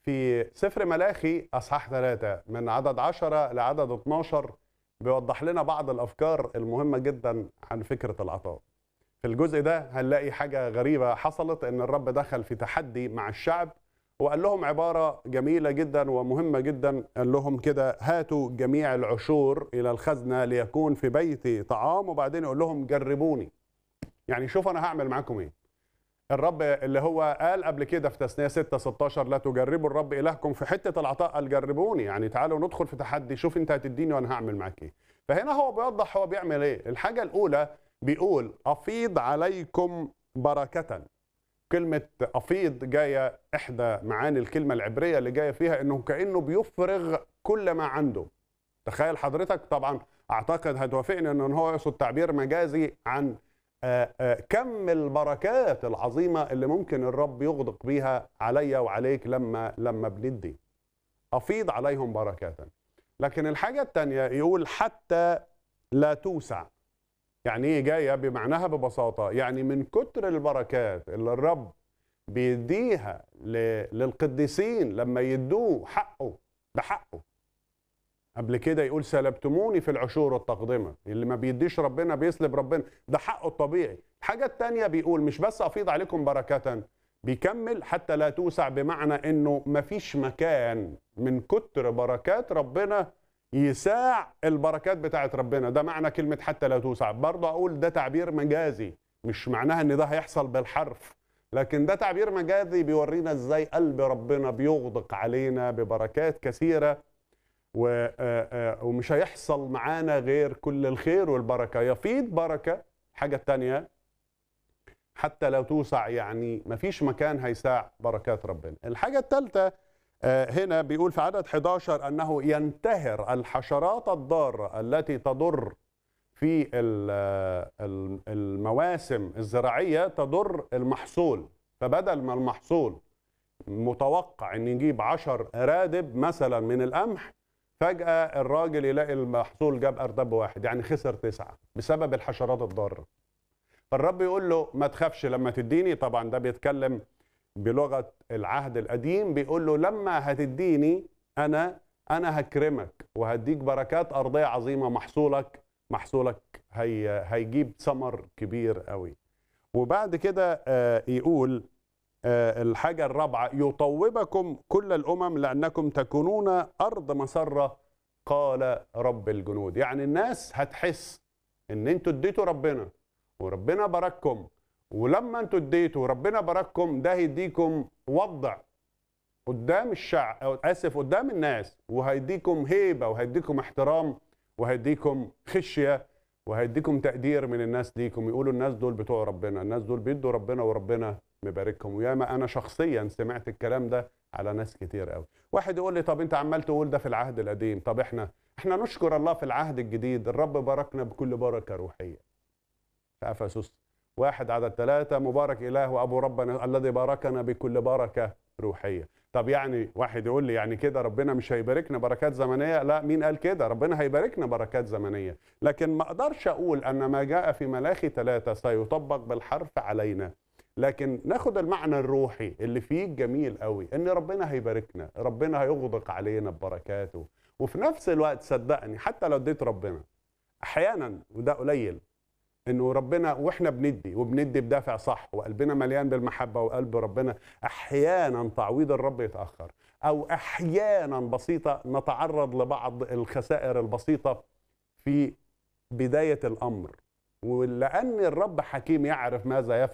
في سفر ملاخي اصحاح ثلاثة من عدد 10 لعدد 12 بيوضح لنا بعض الافكار المهمه جدا عن فكره العطاء. في الجزء ده هنلاقي حاجه غريبه حصلت ان الرب دخل في تحدي مع الشعب وقال لهم عباره جميله جدا ومهمه جدا قال لهم كده هاتوا جميع العشور الى الخزنه ليكون في بيتي طعام وبعدين يقول لهم جربوني. يعني شوف انا هعمل معاكم ايه. الرب اللي هو قال قبل كده في تثنيه 6 16 لا تجربوا الرب الهكم في حته العطاء قال جربوني يعني تعالوا ندخل في تحدي شوف انت هتديني وانا هعمل معاك ايه فهنا هو بيوضح هو بيعمل ايه الحاجه الاولى بيقول افيض عليكم بركه كلمه افيض جايه احدى معاني الكلمه العبريه اللي جايه فيها انه كانه بيفرغ كل ما عنده تخيل حضرتك طبعا اعتقد هتوافقني ان هو يقصد تعبير مجازي عن آه، آه، كم البركات العظيمه اللي ممكن الرب يغدق بيها عليا وعليك لما لما بندي افيض عليهم بركات لكن الحاجه الثانيه يقول حتى لا توسع يعني ايه جايه بمعناها ببساطه يعني من كتر البركات اللي الرب بيديها ل- للقديسين لما يدوه حقه ده حقه قبل كده يقول سلبتموني في العشور والتقدمة اللي ما بيديش ربنا بيسلب ربنا ده حقه الطبيعي الحاجة التانية بيقول مش بس أفيض عليكم بركة بيكمل حتى لا توسع بمعنى انه مفيش مكان من كتر بركات ربنا يساع البركات بتاعت ربنا ده معنى كلمة حتى لا توسع برضه أقول ده تعبير مجازي مش معناها ان ده هيحصل بالحرف لكن ده تعبير مجازي بيورينا ازاي قلب ربنا بيغدق علينا ببركات كثيره و- آه، آه، ومش هيحصل معانا غير كل الخير والبركة يفيض بركة حاجة تانية حتى لو توسع يعني مفيش مكان هيساع بركات ربنا الحاجة الثالثة آه، هنا بيقول في عدد 11 أنه ينتهر الحشرات الضارة التي تضر في ال- آه، ال- المواسم الزراعية تضر المحصول فبدل ما المحصول متوقع ان يجيب 10 رادب مثلا من القمح فجأة الراجل يلاقي المحصول جاب أردب واحد يعني خسر تسعة بسبب الحشرات الضارة فالرب يقول له ما تخافش لما تديني طبعا ده بيتكلم بلغة العهد القديم بيقول له لما هتديني أنا أنا هكرمك وهديك بركات أرضية عظيمة محصولك محصولك هي هيجيب ثمر كبير قوي وبعد كده آه، يقول آه، الحاجة الرابعة يطوبكم كل الأمم لأنكم تكونون أرض مسرة قال رب الجنود يعني الناس هتحس إن أنتوا اديتوا ربنا وربنا بارككم ولما أنتوا اديتوا وربنا بارككم ده هيديكم وضع قدام الشعب أو آسف قدام الناس وهيديكم هيبة وهيديكم احترام وهيديكم خشية وهيديكم تقدير من الناس ليكم يقولوا الناس دول بتوع ربنا الناس دول بيدوا ربنا وربنا مباركهم وياما انا شخصيا سمعت الكلام ده على ناس كتير قوي واحد يقول لي طب انت عمال تقول ده في العهد القديم طب احنا احنا نشكر الله في العهد الجديد الرب باركنا بكل بركه روحيه في افسس واحد عدد ثلاثة مبارك إله وأبو ربنا الذي باركنا بكل بركة روحية طب يعني واحد يقول لي يعني كده ربنا مش هيباركنا بركات زمنية لا مين قال كده ربنا هيباركنا بركات زمنية لكن ما أقدرش أقول أن ما جاء في ملاخي ثلاثة سيطبق بالحرف علينا لكن ناخد المعنى الروحي اللي فيه جميل قوي ان ربنا هيباركنا ربنا هيغدق علينا ببركاته وفي نفس الوقت صدقني حتى لو اديت ربنا احيانا وده قليل انه ربنا واحنا بندي وبندي بدافع صح وقلبنا مليان بالمحبه وقلب ربنا احيانا تعويض الرب يتاخر او احيانا بسيطه نتعرض لبعض الخسائر البسيطه في بدايه الامر ولان الرب حكيم يعرف ماذا يفعل